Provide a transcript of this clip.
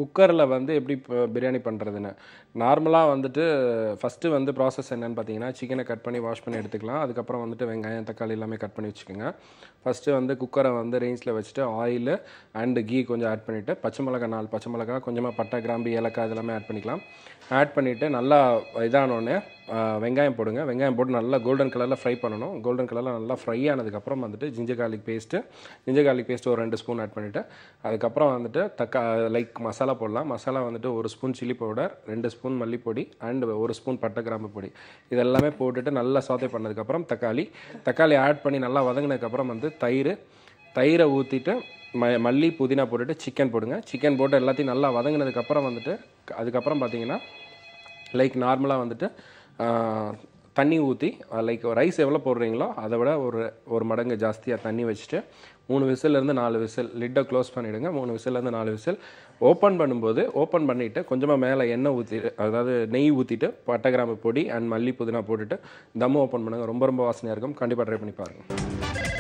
குக்கரில் வந்து எப்படி இப்போ பிரியாணி பண்ணுறதுன்னு நார்மலாக வந்துட்டு ஃபஸ்ட்டு வந்து ப்ராசஸ் என்னன்னு பார்த்தீங்கன்னா சிக்கனை கட் பண்ணி வாஷ் பண்ணி எடுத்துக்கலாம் அதுக்கப்புறம் வந்துட்டு வெங்காயம் தக்காளி எல்லாமே கட் பண்ணி வச்சுக்கோங்க ஃபஸ்ட்டு வந்து குக்கரை வந்து ரேஞ்சில் வச்சுட்டு ஆயில் அண்டு கீ கொஞ்சம் ஆட் பண்ணிவிட்டு பச்சை மிளகா நாலு பச்சை மிளகா கொஞ்சமாக பட்டை கிராம்பு ஏலக்காய் இதெல்லாமே ஆட் பண்ணிக்கலாம் ஆட் பண்ணிவிட்டு நல்லா இதானோடனே வெங்காயம் போடுங்க வெங்காயம் போட்டு நல்லா கோல்டன் கலரில் ஃப்ரை பண்ணணும் கோல்டன் கலரில் நல்லா ஃப்ரை ஆனதுக்கப்புறம் வந்துட்டு ginger garlic paste ginger garlic paste ஒரு ரெண்டு ஸ்பூன் ஆட் பண்ணிவிட்டு அதுக்கப்புறம் வந்துட்டு தக்கா லைக் மசாலா போடலாம் மசாலா வந்துட்டு ஒரு ஸ்பூன் சில்லி பவுடர் ரெண்டு ஸ்பூன் மல்லிப்பொடி அண்ட் ஒரு ஸ்பூன் பட்டை கிராம்பு பொடி இதெல்லாமே போட்டுட்டு நல்லா சாத்தே பண்ணதுக்கப்புறம் தக்காளி தக்காளி ஆட் பண்ணி நல்லா வதங்கினதுக்கப்புறம் வந்து தயிர் தயிரை ஊற்றிட்டு ம மல்லி புதினா போட்டுட்டு சிக்கன் போடுங்க சிக்கன் போட்டு எல்லாத்தையும் நல்லா வதங்கினதுக்கப்புறம் வந்துட்டு அதுக்கப்புறம் பார்த்தீங்கன்னா லைக் நார்மலாக வந்துட்டு ஆஹ், தண்ணி ஊற்றி லைக் ரைஸ் எவ்வளோ போடுறீங்களோ அதை விட ஒரு ஒரு மடங்கு ஜாஸ்தியாக தண்ணி வச்சுட்டு மூணு விசில்லேருந்து நாலு விசில் லிட்டை க்ளோஸ் பண்ணிவிடுங்க மூணு விசில்லேருந்து நாலு விசில் ஓப்பன் பண்ணும்போது ஓப்பன் பண்ணிவிட்டு கொஞ்சமாக மேலே எண்ணெய் ஊற்றிட்டு அதாவது நெய் ஊற்றிட்டு பட்டை கிராம்பு பொடி அண்ட் மல்லி புதினா போட்டுட்டு தம் ஓப்பன் பண்ணுங்கள் ரொம்ப ரொம்ப வாசனையாக இருக்கும் கண்டிப்பாக ட்ரை பண்ணி பாருங்கள்